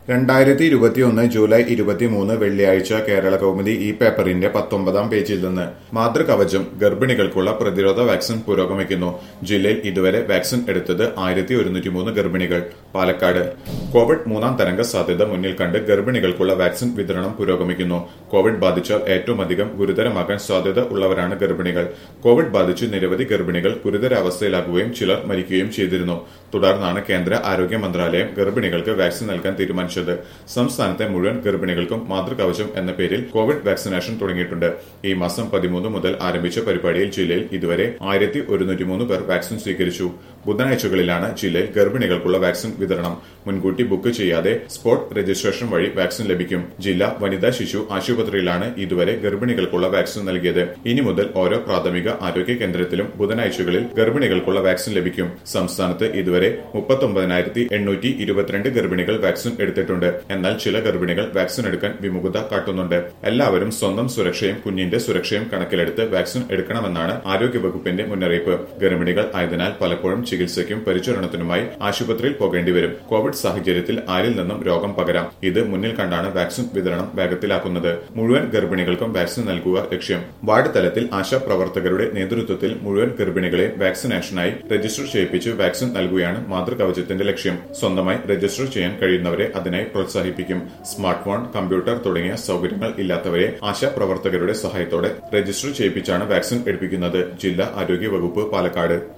രണ്ടായിരത്തി ഇരുപത്തിയൊന്ന് ജൂലൈ ഇരുപത്തിമൂന്ന് വെള്ളിയാഴ്ച കേരള കൗമുദി ഈ പേപ്പറിന്റെ പത്തൊമ്പതാം പേജിൽ നിന്ന് മാതൃകവചം ഗർഭിണികൾക്കുള്ള പ്രതിരോധ വാക്സിൻ പുരോഗമിക്കുന്നു ജില്ലയിൽ ഇതുവരെ വാക്സിൻ എടുത്തത് ആയിരത്തി ഒരുന്നൂറ്റി മൂന്ന് ഗർഭിണികൾ പാലക്കാട് കോവിഡ് മൂന്നാം തരംഗ സാധ്യത മുന്നിൽ കണ്ട് ഗർഭിണികൾക്കുള്ള വാക്സിൻ വിതരണം പുരോഗമിക്കുന്നു കോവിഡ് ബാധിച്ചാൽ ഏറ്റവും അധികം ഗുരുതരമാകാൻ സാധ്യത ഉള്ളവരാണ് ഗർഭിണികൾ കോവിഡ് ബാധിച്ച് നിരവധി ഗർഭിണികൾ ഗുരുതരാവസ്ഥയിലാകുകയും ചിലർ മരിക്കുകയും ചെയ്തിരുന്നു തുടർന്നാണ് കേന്ദ്ര ആരോഗ്യ മന്ത്രാലയം ഗർഭിണികൾക്ക് വാക്സിൻ നൽകാൻ തീരുമാനിച്ചത് സംസ്ഥാനത്തെ മുഴുവൻ ഗർഭിണികൾക്കും മാതൃകവചം എന്ന പേരിൽ കോവിഡ് വാക്സിനേഷൻ തുടങ്ങിയിട്ടുണ്ട് ഈ മാസം പതിമൂന്ന് മുതൽ ആരംഭിച്ച പരിപാടിയിൽ ജില്ലയിൽ ഇതുവരെ ആയിരത്തി ഒരുന്നൂറ്റി മൂന്ന് പേർ വാക്സിൻ സ്വീകരിച്ചു ബുധനാഴ്ചകളിലാണ് ജില്ലയിൽ ഗർഭിണികൾക്കുള്ള വാക്സിൻ വിതരണം മുൻകൂട്ടി ബുക്ക് ചെയ്യാതെ സ്പോട്ട് രജിസ്ട്രേഷൻ വഴി വാക്സിൻ ലഭിക്കും ജില്ലാ വനിതാ ശിശു ആശുപത്രിയിലാണ് ഇതുവരെ ഗർഭിണികൾക്കുള്ള വാക്സിൻ നൽകിയത് ഇനി മുതൽ ഓരോ പ്രാഥമിക ആരോഗ്യ കേന്ദ്രത്തിലും ബുധനാഴ്ചകളിൽ ഗർഭിണികൾക്കുള്ള വാക്സിൻ ലഭിക്കും സംസ്ഥാനത്ത് ഇതുവരെ മുപ്പത്തൊമ്പതിനായിരത്തി എണ്ണൂറ്റി ഇരുപത്തിരണ്ട് ഗർഭിണികൾ വാക്സിൻ എടുത്തിട്ടുണ്ട് എന്നാൽ ചില ഗർഭിണികൾ വാക്സിൻ എടുക്കാൻ വിമുഖത കാട്ടുന്നുണ്ട് എല്ലാവരും സ്വന്തം സുരക്ഷയും കുഞ്ഞിന്റെ സുരക്ഷയും കണക്കിലെടുത്ത് വാക്സിൻ എടുക്കണമെന്നാണ് ആരോഗ്യവകുപ്പിന്റെ മുന്നറിയിപ്പ് ഗർഭിണികൾ ആയതിനാൽ പലപ്പോഴും ചികിത്സയ്ക്കും പരിചരണത്തിനുമായി ആശുപത്രിയിൽ പോകേണ്ടി വരും കോവിഡ് സാഹചര്യത്തിൽ ആരിൽ നിന്നും രോഗം പകരാം ഇത് മുന്നിൽ കണ്ടാണ് വാക്സിൻ വിതരണം വേഗത്തിലാക്കുന്നത് മുഴുവൻ ഗർഭിണികൾക്കും വാക്സിൻ നൽകുക ലക്ഷ്യം വാർഡ് തലത്തിൽ ആശാ പ്രവർത്തകരുടെ നേതൃത്വത്തിൽ മുഴുവൻ ഗർഭിണികളെ വാക്സിനേഷനായി രജിസ്റ്റർ ചെയ്യിപ്പിച്ച് വാക്സിൻ നൽകുകയാണ് മാതൃകവചത്തിന്റെ ലക്ഷ്യം സ്വന്തമായി രജിസ്റ്റർ ചെയ്യാൻ കഴിയുന്നവരെ അതിനായി പ്രോത്സാഹിപ്പിക്കും സ്മാർട്ട് ഫോൺ കമ്പ്യൂട്ടർ തുടങ്ങിയ സൗകര്യങ്ങൾ ഇല്ലാത്തവരെ ആശാ പ്രവർത്തകരുടെ സഹായത്തോടെ രജിസ്റ്റർ ചെയ്യിപ്പിച്ചാണ് വാക്സിൻ എടുപ്പിക്കുന്നത് ജില്ലാ ആരോഗ്യ വകുപ്പ് പാലക്കാട്